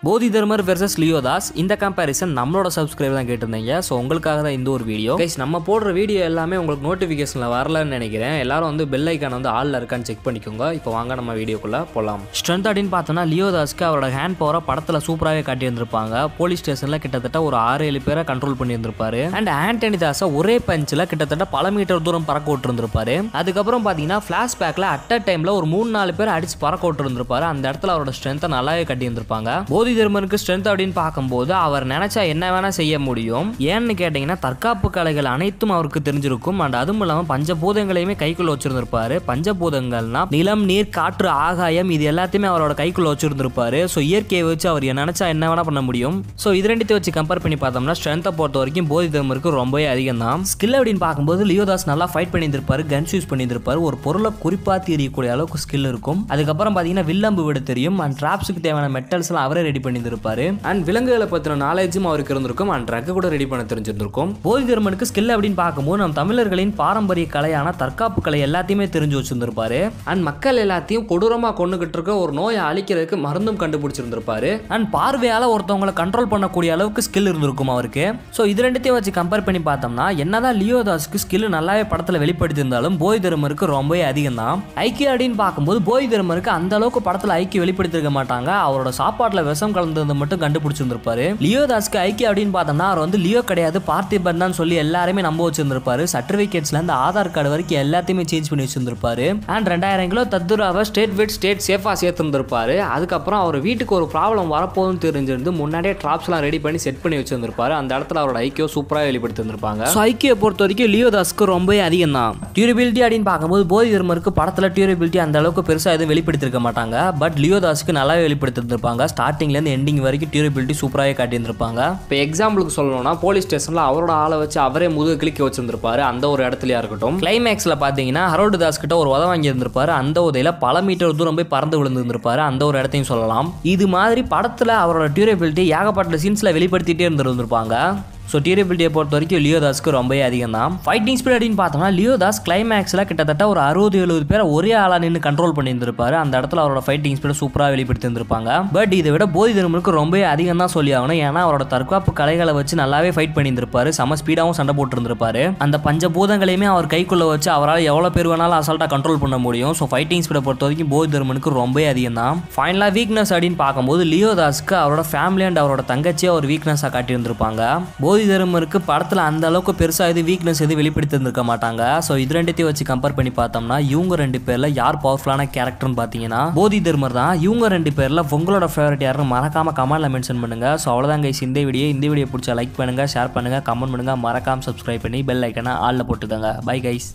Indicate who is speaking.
Speaker 1: போதி தர்மர் வெர்சஸ் லியோதாஸ் இந்த கம்பேரிசன் நம்மளோட சப்ஸ்கிரைபர் தான் கேட்டிருந்தீங்க ஸோ உங்களுக்காக தான் இந்த ஒரு வீடியோ கைஸ் நம்ம போடுற வீடியோ எல்லாமே உங்களுக்கு நோட்டிஃபிகேஷனில் வரலன்னு நினைக்கிறேன் எல்லாரும் வந்து பெல் ஐக்கான் வந்து ஆளில் இருக்கான்னு செக் பண்ணிக்கோங்க இப்போ வாங்க நம்ம வீடியோக்குள்ளே போகலாம் ஸ்ட்ரென்த் அப்படின்னு பார்த்தோன்னா லியோதாஸ்க்கு அவரோட ஹேண்ட் பவரை படத்தில் சூப்பராகவே காட்டியிருந்திருப்பாங்க போலீஸ் ஸ்டேஷனில் கிட்டத்தட்ட ஒரு ஆறு ஏழு பேரை கண்ட்ரோல் பண்ணியிருந்திருப்பாரு அண்ட் ஆண்டனி தாஸை ஒரே பஞ்சில் கிட்டத்தட்ட பல மீட்டர் தூரம் பறக்க விட்டுருந்துருப்பாரு அதுக்கப்புறம் பார்த்தீங்கன்னா ஃப்ளாஷ்பேக்கில் அட் அ டைமில் ஒரு மூணு நாலு பேர் அடிச்சு பறக்க விட்டுருந்துருப்பாரு அந்த இடத்துல அவரோட ஸ்ட்ரென்த்தை நல்லாவே கட்டியிருந்திருப்பாங்க போதி தர்மருக்கு ஸ்ட்ரென்த் அப்படின்னு பார்க்கும்போது அவர் நினைச்சா என்ன வேணா செய்ய முடியும் ஏன்னு கேட்டிங்கன்னா தற்காப்பு கலைகள் அனைத்தும் அவருக்கு தெரிஞ்சிருக்கும் அண்ட் அதுவும் இல்லாமல் பஞ்சபூதங்களையுமே கைக்குள்ள வச்சிருந்திருப்பாரு பஞ்சபூதங்கள்னா நிலம் நீர் காற்று ஆகாயம் இது எல்லாத்தையுமே அவரோட கைக்குள்ள வச்சிருந்திருப்பாரு ஸோ இயற்கையை வச்சு அவர் நினைச்சா என்ன வேணா பண்ண முடியும் ஸோ இது ரெண்டுத்தையும் வச்சு கம்பேர் பண்ணி பார்த்தோம்னா ஸ்ட்ரென்த்தை பொறுத்த வரைக்கும் போதி தர்மருக்கு ரொம்பவே அதிகம் தான் ஸ்கில் அப்படின்னு பார்க்கும்போது லியோதாஸ் நல்லா ஃபைட் பண்ணியிருந்திருப்பாரு கன்ஸ் யூஸ் பண்ணியிருந்திருப்பாரு ஒரு பொருளை குறிப்பாக தெரியக்கூடிய அளவுக்கு ஸ்கில் இருக்கும் அதுக்கப்புறம் பார்த்தீங்கன்னா வில்லம்பு விட தெரியும் அண்ட் ட்ராப்ஸுக்கு தேவையான மெட்டல்ஸ்லாம் அவரே ரெடி பண்ணியிருந்திருப்பாரு அண்ட் விலங்குகளை பற்றின நாலேஜும் அவருக்கு இருந்திருக்கும் அண்ட் ட்ரக்கு கூட ரெடி பண்ண தெரிஞ்சிருந்திருக்கும் போதி தர்மனுக்கு ஸ்கில் அப்படின்னு பார்க்கும்போது நம் தமிழர்களின் பாரம்பரிய கலையான தற்காப்பு கலை எல்லாத்தையுமே தெரிஞ்சு வச்சிருந்திருப்பாரு அண்ட் மக்கள் எல்லாத்தையும் கொடூரமாக கொண்டுகிட்டு இருக்க ஒரு நோயை அழிக்கிறதுக்கு மருந்தும் கண்டுபிடிச்சிருந்திருப்பாரு அண்ட் பார்வையால் ஒருத்தவங்களை கண்ட்ரோல் பண்ணக்கூடிய அளவுக்கு ஸ்கில் இருந்திருக்கும் அவருக்கு ஸோ இது ரெண்டுத்தையும் வச்சு கம்பேர் பண்ணி பார்த்தோம்னா என்னதான் லியோதாஸ்க்கு ஸ்கில் நல்லாவே படத்தில் வெளிப்படுத்தியிருந்தாலும் போய் தர்மருக்கு ரொம்பவே அதிகம் தான் ஐக்கிய அப்படின்னு பார்க்கும்போது போய் தர்மருக்கு அந்த அளவுக்கு படத்தில் ஐக்கிய வெளிப்படுத்திருக்க மாட்டாங்க அவரோட சாப்பாட்டில் விஷம் கலந்ததை மட்டும் கண்டுபிடிச்சிருந்திருப்பாரு லியோதாஸ்க்கு ஐக்கிய அப்படின்னு பார்த்தோம்னா அவர் வந்து லியோ கிடையாது பார்த்திபன் தான் சொல்லி எல்லாருமே நம்ப வச்சிருந்திருப்பாரு சர்டிஃபிகேட்ஸ்ல இருந்து ஆதார் கார்டு வரைக்கும் எல்லாத்தையுமே சேஞ்ச் பண்ணி வச்சிருந்திருப்பாரு அண்ட் ரெண்டாயிரம் கிலோ தத்துராவை ஸ்டேட் விட் ஸ்டேட் சேஃபாக சேர்த்துருந்திருப்பாரு அதுக்கப்புறம் அவர் வீட்டுக்கு ஒரு ப்ராப்ளம் வரப்போகுதுன்னு தெரிஞ்சிருந்து முன்னாடியே ட்ராப்ஸ்லாம் ரெடி பண்ணி செட் பண்ணி வச்சிருந்திருப்பாரு அந்த இடத்துல அவரோட ஐக்கியம் சூப்பராக வெளிப்படுத்திருந்திருப்பாங்க ஸோ ஐக்கிய பொறுத்த வரைக்கும் லியோதாஸ்க்கு ரொம்பவே அதிகம் தான் டியூரபிலிட்டி அப்படின்னு பார்க்கும்போது போதி தர்மருக்கு படத்தில் டியூரபிலிட்டி அந்த அளவுக்கு பெருசாக எதுவும் வெளிப்படுத்திருக்க மாட்டாங்க பட் லியோதாஸ்க்கு நல்லாவே வெளிப்படுத்திருந்திருப்பாங்க ஸ்டார்டிங்லேருந்து எண்டிங் வரைக்கும் டியூரபிலிட்டி சூப்பராகவே காட்டியிருந்திருப்பாங்க இப்போ எக்ஸாம்பிளுக்கு சொல்லணும்னா போலீஸ் ஸ்டேஷனில் அவரோட ஆளை வச்சு அவரே முதுகு கிளிக்க வச்சிருந்திருப்பாரு அந்த ஒரு இடத்துலயா இருக்கட்டும் கிளைமேக்ஸில் பார்த்தீங்கன்னா ஹரோல்டு தாஸ் கிட்ட ஒரு உதவ வாங்கி இருந்திருப்பாரு அந்த உதையில பல மீட்டர் தூரம் போய் பறந்து விழுந்திருந்திருப்பாரு அந்த ஒரு இடத்தையும் சொல்லலாம் இது மாதிரி படத்தில் அவரோட டியூரபிலிட்டி ஏகப்பட்ட சீன்ஸில் வெளிப்படுத்திட்டே இருந்திருந்திருப்பாங்க ஸோ டியூரபிலிட்டியை பொறுத்த வரைக்கும் லியோதாஸ்க்கு ரொம்பவே அதிகம் தான் ஃபைட்டிங் ஸ்பீட் அப்படின்னு பார்த்தோம்னா லியோதாஸ் கிளைமேக்ஸில் கிட்டத்தட்ட ஒரு அறுபது எழுபது பேரை ஒரே ஆளாக நின்று கண்ட்ரோல் பண்ணியிருந்திருப்பாரு அந்த இடத்துல அவரோட ஃபைட்டிங் ஸ்பீடை சூப்பராக வெளிப்படுத்தியிருந்திருப்பாங்க பட் இதை விட போதி தர்மருக்கு ரொம்பவே அதிகம் தான் சொல்லி ஆகணும் ஏன்னா அவரோட தற்காப்பு கலைகளை வச்சு நல்லாவே ஃபைட் பண்ணியிருந்திருப்பாரு செம ஸ்பீடாகவும் சண்டை போட்டுருந்திருப்பாரு அந்த பஞ்சபூதங்களையுமே அவர் கைக்குள்ள வச்சு அவரால் எவ்வளோ பேர் வேணாலும் அசால்ட்டாக கண்ட்ரோல் பண்ண முடியும் ஸோ ஃபைட்டிங் ஸ்பீடை பொறுத்த வரைக்கும் போதி தர்மனுக்கு ரொம்பவே அதிகம் தான் ஃபைனலாக வீக்னஸ் அப்படின்னு பார்க்கும்போது லியோதாஸ்க்கு அவரோட ஃபேமிலி அண்ட் அவரோட தங்கச்சியை ஒரு வீக்னஸாக காட்டியிருந்திருப்பாங்க போதி தர்மருக்கு படத்தில் அந்த அளவுக்கு பெருசாக எது வீக்னஸ் எது வெளிப்படுத்தியிருந்திருக்க மாட்டாங்க ஸோ இது ரெண்டுத்தையும் வச்சு கம்பேர் பண்ணி பார்த்தோம்னா இவங்க ரெண்டு பேரில் யார் பவர்ஃபுல்லான கேரக்டர்னு பார்த்தீங்கன்னா போதி தர்மர் தான் இவங்க ரெண்டு பேரில் உங்களோட ஃபேவரட் யாருன்னு மறக்காம கமெண்ட்ல மென்ஷன் பண்ணுங்க ஸோ அவ்வளோதான் கைஸ் இந்த வீடியோ இந்த வீடியோ பிடிச்சா லைக் பண்ணுங்க ஷேர் பண்ணுங்க கமெண்ட் பண்ணுங்க மறக்காம சப்ஸ்கிரைப் பண்ணி பெல் ஐக்கனை ஆளில் போட்டுக்கோங்க பை கைஸ்